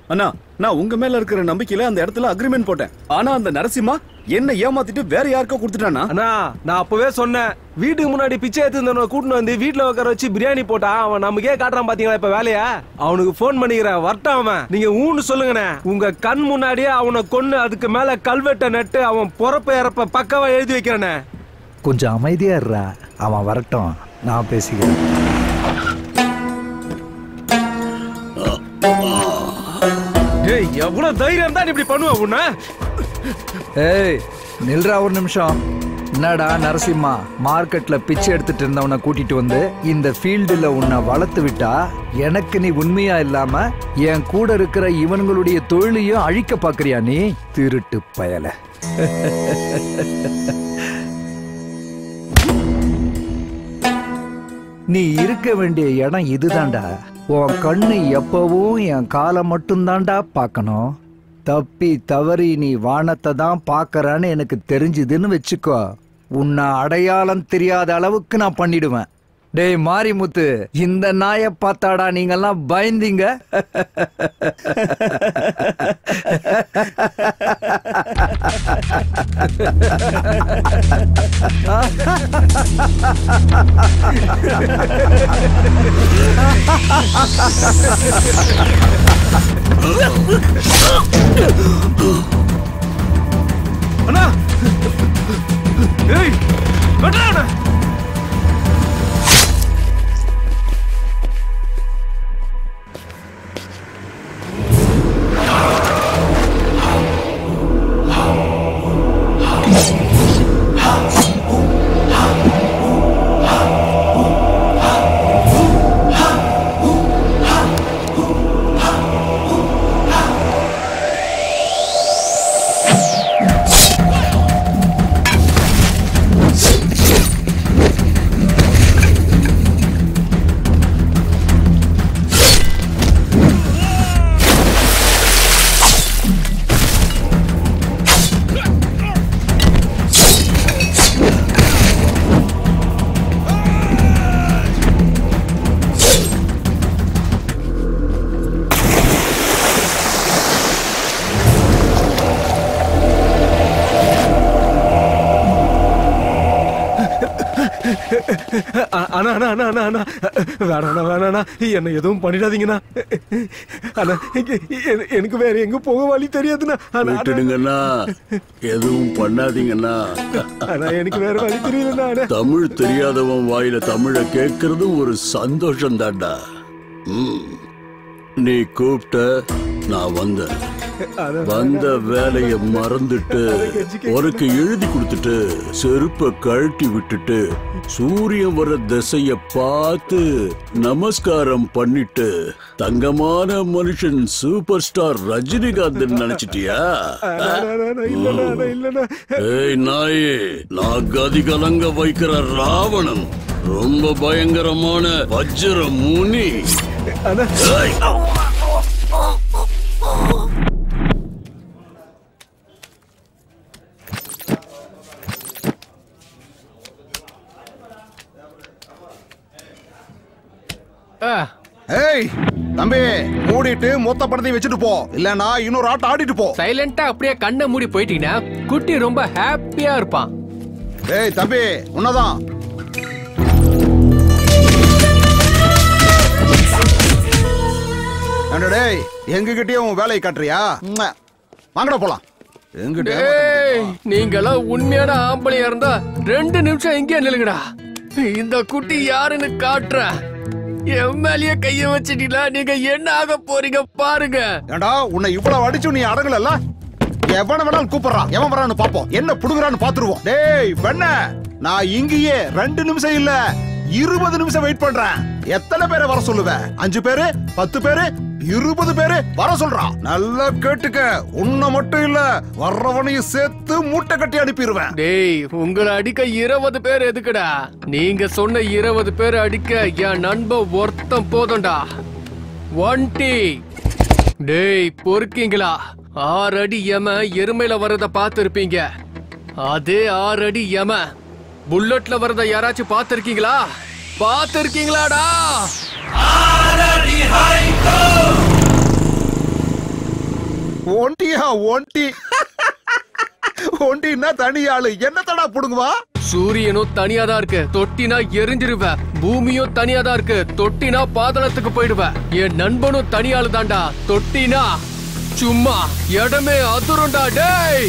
அண்ணா நான் உங்க மேல இருக்கிற நம்பிக்கையில அந்த இடத்துல அக்ரிமெண்ட் போட்டேன் ஆனா அந்த நரசிம்மா என்ன ஏமாத்திட்டு வேற யாருக்கோ கொடுத்துட்டானா அண்ணா நான் அப்பவே சொன்னேன் வீட்டுக்கு முன்னாடி பிச்சை எடுத்து கூட்டின்னு வந்து வீட்டுல உட்கார வச்சு பிரியாணி போட்டா அவன் நமக்கே காட்டுறான் பாத்தீங்களா இப்ப வேலைய அவனுக்கு போன் பண்ணிக்கிறேன் வரட்டும் அவன் நீங்க ஊன்னு சொல்லுங்கண்ணே உங்க கண் முன்னாடியே அவனை கொன்னு அதுக்கு மேல கல்வெட்டை நட்டு அவன் பொறப்ப இறப்ப பக்கவா எழுதி வைக்கிறேனே கொஞ்சம் அமைதியா இருடா அவன் வரட்டும் நான் பேசிக்கிறேன் டேய் எவ்வளவு தைரியம் தான் இப்படி பண்ணுவ உன்ன ஏய் நில்றா ஒரு நிமிஷம் என்னடா நரசிம்மா மார்க்கெட்ல பிச்சை எடுத்துட்டு இருந்தவனை கூட்டிட்டு வந்து இந்த ஃபீல்டுல உன்னை வளர்த்து விட்டா எனக்கு நீ உண்மையா இல்லாம என் கூட இருக்கிற இவனுங்களுடைய தொழிலையும் அழிக்க பாக்குறியா நீ திருட்டு பயல நீ இருக்க வேண்டிய இடம் இதுதான்டா உன் கண்ணு எப்பவும் என் காலை மட்டும்தான்டா பார்க்கணும் தப்பி தவறி நீ வானத்தை தான் பார்க்கறான்னு எனக்கு தெரிஞ்சுதுன்னு வச்சுக்கோ உன்னை அடையாளம் தெரியாத அளவுக்கு நான் பண்ணிடுவேன் டேய் மாரிமுத்து இந்த நாயை பார்த்தாடா நீங்கெல்லாம் பயந்தீங்க அண்ணா ஏய் வெட்றா அவனை. அ- அண்ணா அண்ணா அண்ணா அண்ணா அண்ணா வேணாண்ணா வேணாண்ணா என்ன எதுவும் பண்ணிடாதீங்கண்ணா அண்ணா எ- எ- எனக்கு வேற எங்க போக வழி தெரியாதுண்ணா அண்ணா, அண்ணா, விட்டுடுங்கண்ணா எதுவும் பண்ணாதீங்கண்ணா அண்ணா எனக்கு வேற வழி தெரியலண்ணா அண்ணா தமிழ் தெரியாதவன் வாயில தமிழ கேட்கறது ஒரு சந்தோஷம் தான்டா நீ கூப்பிட்ட நான் வந்தேன் வந்த வேலைய மறந்துட்டு உனக்கு எழுதி கொடுத்துட்டு செருப்ப கழட்டி விட்டுட்டு சூரியன் வர திசைய பார்த்து நமஸ்காரம் பண்ணிட்டு தங்கமான மனுஷன் சூப்பர் ஸ்டார் ரஜினிகாந்த் நினைச்சிட்டியா அண்ணா, அண்ணா, அண்ணா, இல்லண்ணா அண்ணா, இல்லண்ணா ஏய் நாயே நான் கதி கலங்க வைக்கிற ராவணன் ரொம்ப பயங்கரமான வஜ்ர முனி அண்ணா ஏய்! ஏய் தம்பி மூடிட்டு மொத்த படத்தையும் வச்சுட்டு போ இல்லனா இன்னொரு ஆட்டம் ஆடிட்டு போ சைலண்டா அப்படியே கண்ணை மூடி போயிட்டீங்கன்னா குட்டி ரொம்ப ஹாப்பியா இருப்பான் ஏய் தம்பி உன்னதான் ஏண்டா டேய் எங்ககிட்டயும் உன் வேலையை காட்டுறியா ம்ம். வாங்கடா போலாம் எங்கிட்ட டேய் நீங்கெல்லாம் உண்மையான ஆம்பளையா இருந்தா ரெண்டு நிமிஷம் இங்கே நில்லுங்கடா இந்த குட்டி யாருன்னு காட்டுறேன் என் மேலயே கைய வச்சிட்டீங்களா நீங்க என்ன ஆக போறீங்க பாருங்க ஏண்டா உன்னை இவ்வளவு அடிச்சு நீ அடங்கலல்ல எவன வேணாலும் கூப்பிடுறான் எவன் வரான்னு பாப்போம் என்ன புடுங்குறான்னு பாத்துருவோம் டேய் வெண்ண நான் இங்கேயே ரெண்டு நிமிஷம் இல்ல இருபது நிமிஷம் வெயிட் பண்றேன் எத்தனை பேரை வர சொல்லுவேன் அஞ்சு பேரு பத்து பேரு இருபது பேரு வர சொல்றான் நல்லா கேட்டுக்க உன்னை மட்டும் இல்ல வர்றவனையும் சேர்த்து மூட்டை கட்டி அனுப்பிடுவேன் டேய் உங்களை அடிக்க இருபது பேர் எதுக்குடா நீங்க சொன்ன இருபது பேர் அடிக்க என் நண்பன் ஒருத்தன் போதும்டா ஒன்டி டேய் பொறுக்கீங்களா ஆறு அடி எம எருமையில வர்றத பார்த்திருப்பீங்க அதே ஆறு அடி எம புல்லட்ல வர்றத யாராச்சும் பார்த்திருக்கீங்களா பார்த்திருக்கீங்களாடா ஒண்டியா ஒண்டி ஒண்டின்னா தனி ஆளு என்ன தடா புடுங்குவா சூரியனும் தனியா தான் இருக்கு தொட்டினா எரிஞ்சிருவ பூமியும் தனியா தான் இருக்கு தொட்டினா பாதாளத்துக்கு போயிடுவ என் நண்பனும் தனியாளு தான்டா தொட்டினா சும்மா இடமே அதிரும்டா டேய்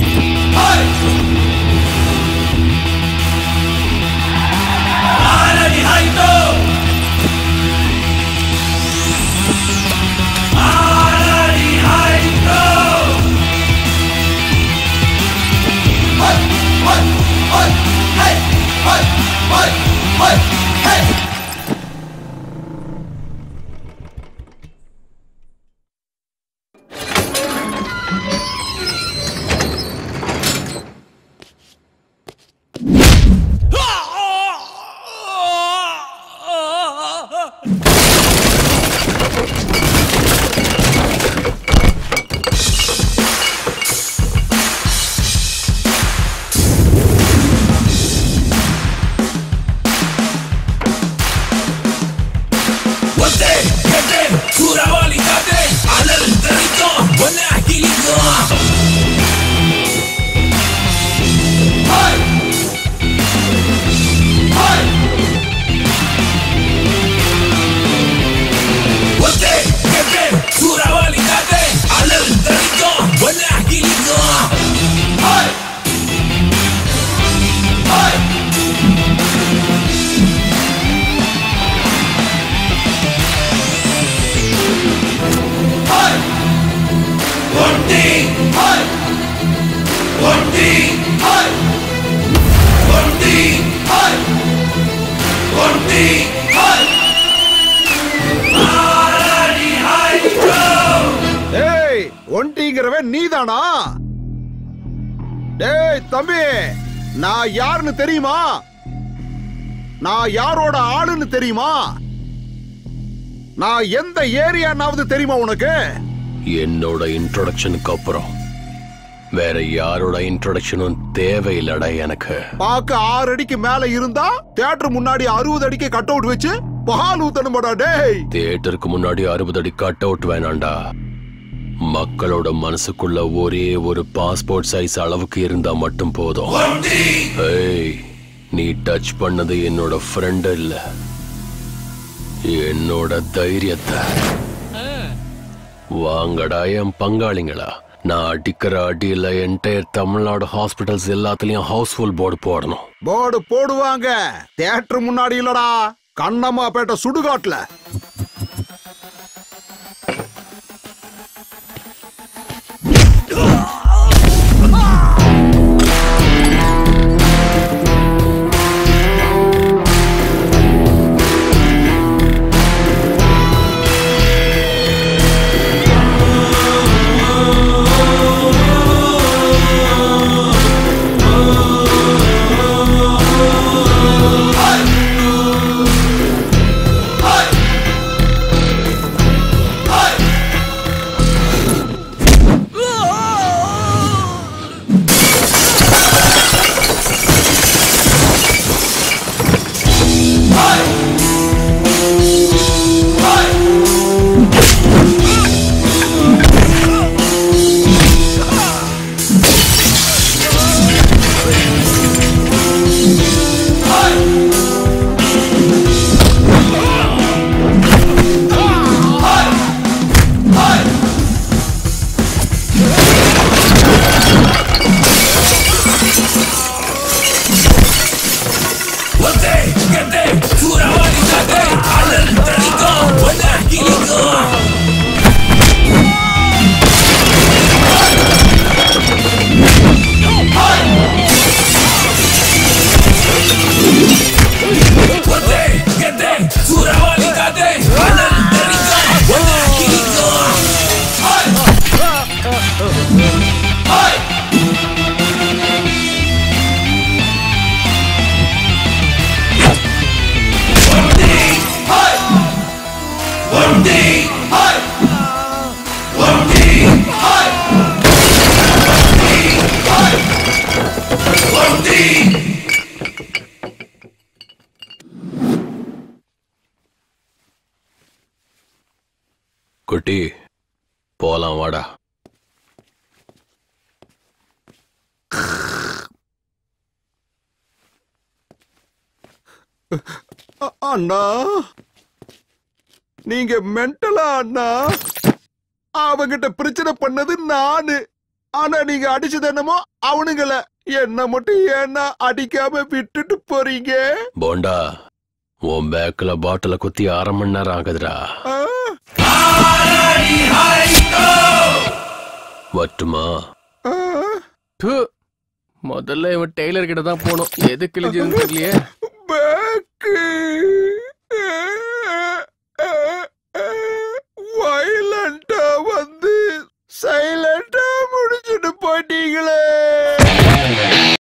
ஏய் ஒண்டிங்கிறவன் நீதானா டேய் தம்பி நான் யாருன்னு தெரியுமா நான் யாரோட ஆளுன்னு தெரியுமா நான் எந்த ஏரியானாவது தெரியுமா உனக்கு என்னோட இன்ட்ரோடக்ஷனுக்கு அப்புறம் வேற யாரோட இன்ட்ரோடக்ஷனும் தேவையில்லடா எனக்கு பார்க்க ஆறு அடிக்கு மேல இருந்தா தியேட்டர் முன்னாடி அறுபது அடிக்கு கட் அவுட் வச்சு பால் ஊத்தணுமாடா டேய் தியேட்டருக்கு முன்னாடி அறுபது அடி கட் அவுட் வேணாண்டா மக்களோட மனசுக்குள்ள ஒரே ஒரு பாஸ்போர்ட் சைஸ் அளவுக்கு இருந்தா மட்டும் போதும் ஏய் நீ டச் பண்ணது என்னோட ஃப்ரெண்ட் இல்ல என்னோட தைரியத்தை வாங்கடா என் பங்காளிங்களா நான் அடிக்கிற அடியில என்டையர் தமிழ்நாடு ஹாஸ்பிட்டல்ஸ் எல்லாத்துலயும் ஹவுஸ்ஃபுல் போர்டு போடணும் போர்டு போடுவாங்க தியேட்டர் முன்னாடி இல்லடா கண்ணம்மாப்பேட்டை சுடுகாட்டுல குட்டி போலாம் வாடா அ- அண்ணா நீங்க மென்டலா அண்ணா அவங்கிட்ட பிரச்சனை பண்ணது நானு ஆனா நீங்க அடிச்சது என்னமோ அவனுங்கள என்ன மட்டும் ஏன்னா அடிக்காம விட்டுட்டு போறீங்க போண்டா உன் பேக்ல பாட்டில குத்தி அரை மணி நேரம் ஆகுதுடா ஆ? வட்டுமா ஆ? து. முதல்ல இவன் டெய்லர் கிட்ட தான் போகணும் எது கிழிஞ்சதுன்னு தெரியலையே பேக்கு